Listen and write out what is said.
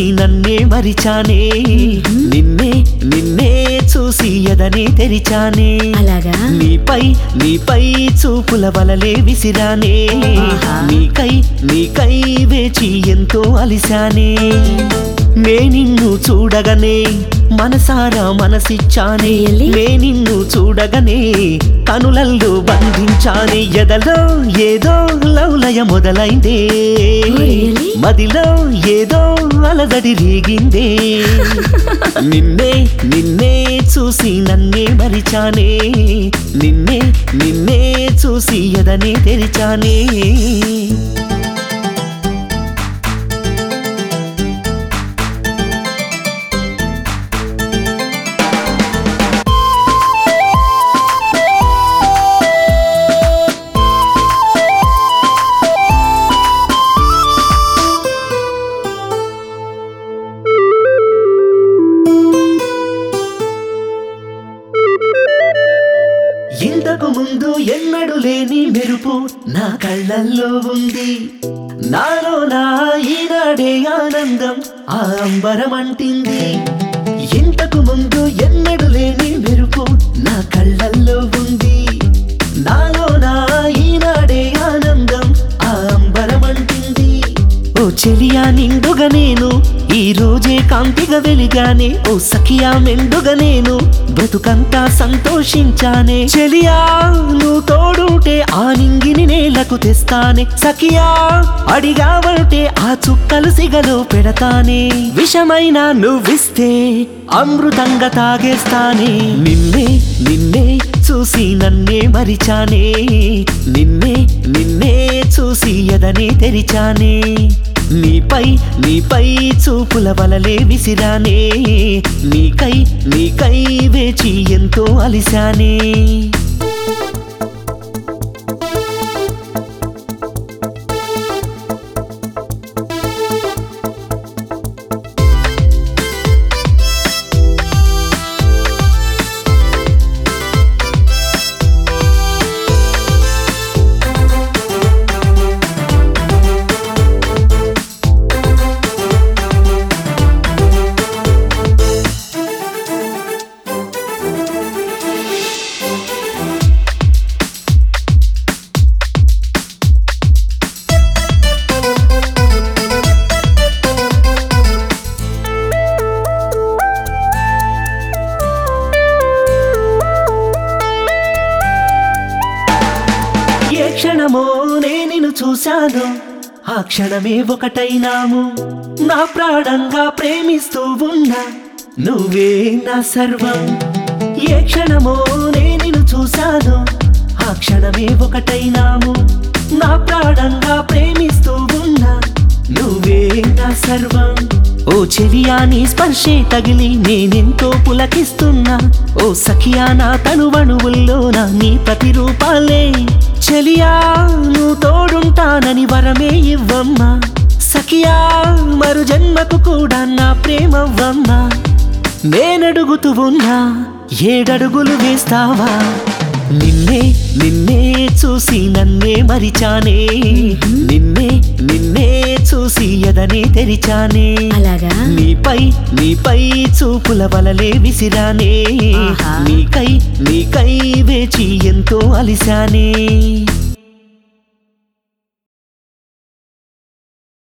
నన్నే మరిచానే నిన్నే నిన్నే చూసి ఎదనే తెరిచానే అలాగా నీపై నీపై చూపుల వలలే విసిరానే ఆహా. నీకై నీకై వేచి ఎంతో అలిశానే నే నిన్ను చూడగనే మనసారా మనసిచ్చానే Really? నే నిన్ను చూడగనే కనులల్లో బంధించానే ఎదలో ఏదో లౌలయ మొదలైందే Oh, really? మదిలో ఏదో అలదడి రేగిందే నిన్నే నిన్నే చూసి నన్నే మరిచానే నిన్నే నిన్నే చూసి ఎదనే తెరిచానే ఇంతకు ముందు ఎన్నడు లేని మెరుపు నా కళ్ళల్లో ఉంది నాలో నా ఈనాడే ఆనందం ఆ అంబరమంటింది ఇంతకు ముందు ఎన్నడు లేని మెరుపు నా కళ్ళల్లో ఉంది నాలో నా ఈనాడే ఆనందం ఆ అంబరమంటింది ఓ చెలియా నిండుగా నేను ఈ రోజే కాంతిగా వెలిగానే ఓ సఖియా మెండుగా నేను బ్రతుకంతా సంతోషించానే చెలియా నువ్వు తోడుంటే ఆ నింగిని నేలకు తెస్తానే సఖియా అడిగావంటే ఆ చుక్కలు సిగలో పెడతానే విషమైన నువ్విస్తే అమృతంగా తాగేస్తానే నిన్నే నిన్నే చూసి నన్నే మరిచానే నిన్నే నిన్నే చూసి ఎదనే తెరిచానే నీపై నీపై చూపుల వలలే విసిరానే నీకై నీకై వేచి ఎంతో అలిశానే ఏ క్షణమో నేను చూశాను ఆ క్షణమే ఒకటైనాము నా ప్రాణంగా ప్రేమిస్తూ ఉన్నా నువ్వే నా సర్వం ఏ క్షణమో నేను చూశాను ఆ క్షణమే ఒకటైనాము నా ప్రాణంగా ప్రేమిస్తూ ఉన్నా నువ్వే నా సర్వం ఓ చెలియా నీ స్పర్శే తగిలి నేనెంతో పులకిస్తున్నా ఓ సఖియా నా తనువణువుల్లోన నీ ప్రతిరూపాలే చెలియా నువ్వు తోడుంటానని వరమే ఇవ్వమ్మా సఖియా మరు జన్మకు కూడా నా ప్రేమవ్వమ్మా నేనడుగుతూ ఉన్నా ఏడడుగులు వేస్తావా నిన్నే నిన్నే చూసి నన్నే మరిచానే నిన్నే నిన్నే చూసి ఎదనే తెరిచానే అలాగా నీపై నీపై చూపుల వలలే విసిరానే ఆహా. నీకై నీకై వేచి ఎంతో అలిశానే